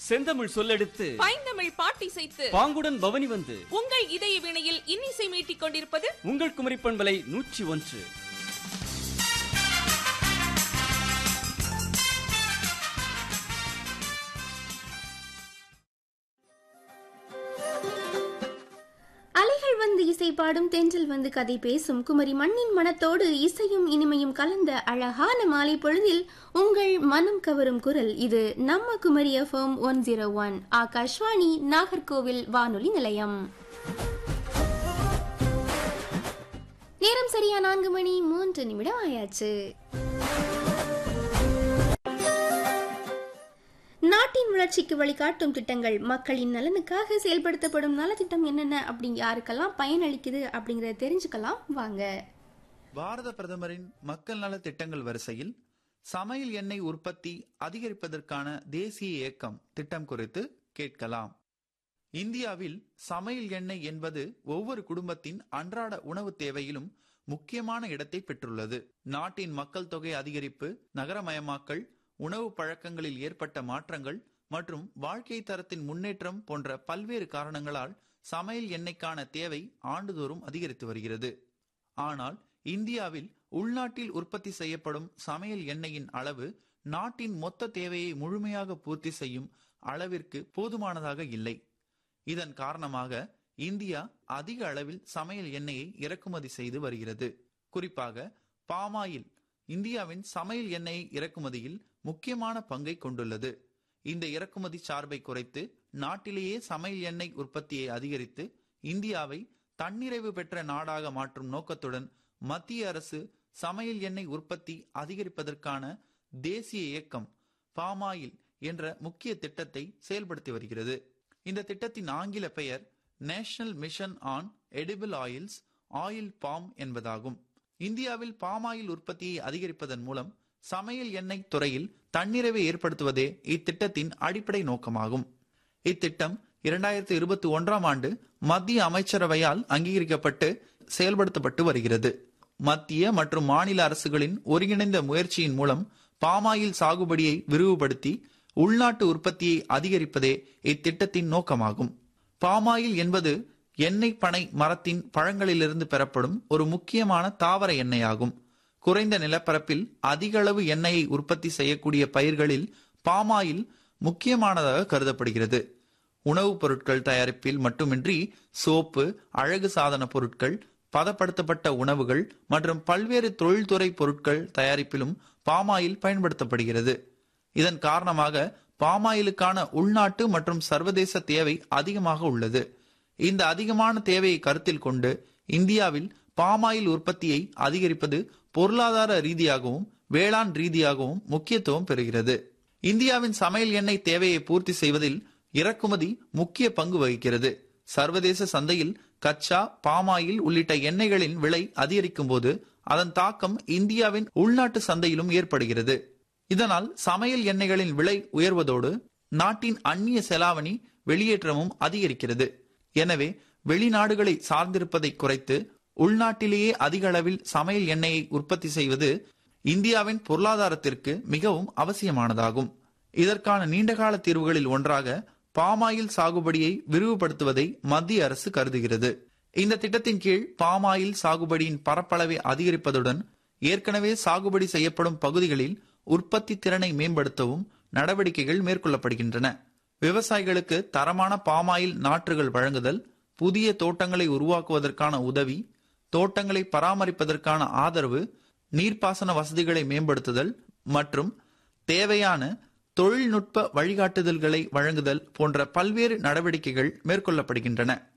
செந்தமிழ் சொல்லெடுத்து பைந்தமிழ் பாட்டிசைத்து பாங்குடன் பவனி வந்து உங்கள் இதய வினையில் இன்னிசை மீட்டிக் கொண்டிருப்பது உங்கள் குமரி பண்பலை நூற்றி ஒன்று அலைகள் வந்து இசை பாடும் தென்றல் வந்து கதை பேசும் குமரி மண்ணின் மனத்தோடு இசையும் இனிமையும் கலந்த அழகான மாலை பொழுதில் உங்கள் மனம் கவரும் குரல் இது நம்ம Kumari FM one zero one Akashvani Nagercoil வானொலி நிலையம் நேரம் சரியா நான்கு மணி மூன்று நிமிடம் ஆயாச்சு நாட்டின் வளர்ச்சிக்கு வழிகாட்டும் திட்டங்கள் மக்களின் நலனுக்காக செயல்படுத்தப்படும் நலத்திட்டம் என்னென்ன அப்படி யாருக்கெல்லாம் பயனளிக்குது அப்படிங்கறத தெரிஞ்சுக்கலாம் வாங்க பாரத பிரதமரின் மக்கள் நல திட்டங்கள் வரிசையில் சமையல் எண்ணெய் உற்பத்தி அதிகரிப்பதற்கான தேசிய இயக்கம் திட்டம் குறித்து கேட்கலாம் இந்தியாவில் சமையல் எண்ணெய் என்பது ஒவ்வொரு குடும்பத்தின் அன்றாட உணவு தேவையிலும் முக்கியமான இடத்தை பெற்றுள்ளது நாட்டின் மக்கள் தொகை அதிகரிப்பு நகரமயமாக்கல் உணவு பழக்கங்களில் ஏற்பட்ட மாற்றங்கள் மற்றும் வாழ்க்கை தரத்தின் முன்னேற்றம் போன்ற பல்வேறு காரணங்களால் சமையல் எண்ணெய்க்கான தேவை ஆண்டுதோறும் அதிகரித்து வருகிறது ஆனால் இந்தியாவில் உள்நாட்டில் உற்பத்தி செய்யப்படும் சமையல் எண்ணெயின் அளவு நாட்டின் மொத்த தேவையை முழுமையாக பூர்த்தி செய்யும் அளவிற்கு போதுமானதாக இல்லை இதன் காரணமாக இந்தியா அதிக அளவில் சமையல் எண்ணெயை இறக்குமதி செய்து வருகிறது குறிப்பாக பாமாயில் இந்தியாவின் சமையல் எண்ணெய் இறக்குமதியில் முக்கியமான பங்கை கொண்டுள்ளது இந்த இறக்குமதி சார்பை குறைத்து நாட்டிலேயே சமையல் எண்ணெய் உற்பத்தியை அதிகரித்து இந்தியாவை தன்னிறைவு பெற்ற நாடாக மாற்றும் நோக்கத்துடன் மத்திய அரசு சமையல் எண்ணெய் உற்பத்தி அதிகரிப்பதற்கான தேசிய இயக்கம் பாமாயில் என்ற முக்கிய திட்டத்தை செயல்படுத்தி வருகிறது இந்த திட்டத்தின் ஆங்கில பெயர் national mission on edible oils oil palm என்பதாகும் இந்தியாவில் பாமாயில் உற்பத்தியை அதிகரிப்பதன் மூலம் சமையல் எண்ணெய் துறையில் தன்னிறைவை ஏற்படுத்துவதே இத்திட்டத்தின் அடிப்படை நோக்கமாகும் இத்திட்டம் இரண்டாயிரத்தி இருபத்தி ஒன்றாம் ஆண்டு மத்திய அமைச்சரவையால் அங்கீகரிக்கப்பட்டு செயல்படுத்தப்பட்டு வருகிறது மத்திய மற்றும் மாநில அரசுகளின் ஒருங்கிணைந்த முயற்சியின் மூலம் பாமாயில் சாகுபடியை விரிவுபடுத்தி உள்நாட்டு உற்பத்தியை அதிகரிப்பதே இத்திட்டத்தின் நோக்கமாகும் பாமாயில் என்பது எண்ணெய் பனை மரத்தின் பழங்களிலிருந்து பெறப்படும் ஒரு முக்கியமான தாவர எண்ணெயாகும் குறைந்த நிலப்பரப்பில் அதிக அளவு எண்ணெயை உற்பத்தி செய்யக்கூடிய பயிர்களில் பாமாயில் முக்கியமானதாக கருதப்படுகிறது உணவுப் பொருட்கள் தயாரிப்பில் மட்டுமின்றி சோப்பு அழகு சாதன பொருட்கள் பதப்படுத்தப்பட்ட உணவுகள் மற்றும் பல்வேறு தொழில்துறை பொருட்கள் தயாரிப்பிலும் பாமாயில் பயன்படுத்தப்படுகிறது இதன் காரணமாக பாமாயிலுக்கான உள்நாட்டு மற்றும் சர்வதேச தேவை அதிகமாக உள்ளது இந்த அதிகமான தேவையை கருத்தில் கொண்டு இந்தியாவில் பாமாயில் உற்பத்தியை அதிகரிப்பது பொருளாதார ரீதியாகவும் வேளாண் ரீதியாகவும் முக்கியத்துவம் பெறுகிறது இந்தியாவின் சமையல் எண்ணெய் தேவையை பூர்த்தி செய்வதில் இறக்குமதி முக்கிய பங்கு வகிக்கிறது சர்வதேச சந்தையில் கச்சா பாமாயில் உள்ளிட்ட எண்ணெய்களின் விலை அதிகரிக்கும் போது அதன் தாக்கம் இந்தியாவின் உள்நாட்டு சந்தையிலும் ஏற்படுகிறது இதனால் சமையல் எண்ணெய்களின் விலை உயர்வதோடு நாட்டின் அந்நிய செலாவணி வெளியேற்றமும் அதிகரிக்கிறது எனவே வெளிநாடுகளை சார்ந்திருப்பதை குறைத்து உள்நாட்டிலேயே அதிக அளவில் சமையல் எண்ணெயை உற்பத்தி செய்வது இந்தியாவின் பொருளாதாரத்திற்கு மிகவும் அவசியமானதாகும் இதற்கான நீண்டகால தீர்வுகளில் ஒன்றாக பாமாயில் சாகுபடியை விரிவுபடுத்துவதை மத்திய அரசு கருதுகிறது இந்த திட்டத்தின் கீழ் பாமாயில் சாகுபடியின் பரப்பளவை அதிகரிப்பதுடன் ஏற்கனவே சாகுபடி செய்யப்படும் பகுதிகளில் உற்பத்தி திறனை மேம்படுத்தவும் நடவடிக்கைகள் மேற்கொள்ளப்படுகின்றன விவசாயிகளுக்கு தரமான பாமாயில் நாற்றுகள் வழங்குதல் புதிய தோட்டங்களை உருவாக்குவதற்கான உதவி தோட்டங்களை பராமரிப்பதற்கான ஆதரவு நீர்ப்பாசன வசதிகளை மேம்படுத்துதல் மற்றும் தேவையான தொழில்நுட்ப வழிகாட்டுதல்களை வழங்குதல் போன்ற பல்வேறு நடவடிக்கைகள் மேற்கொள்ளப்படுகின்றன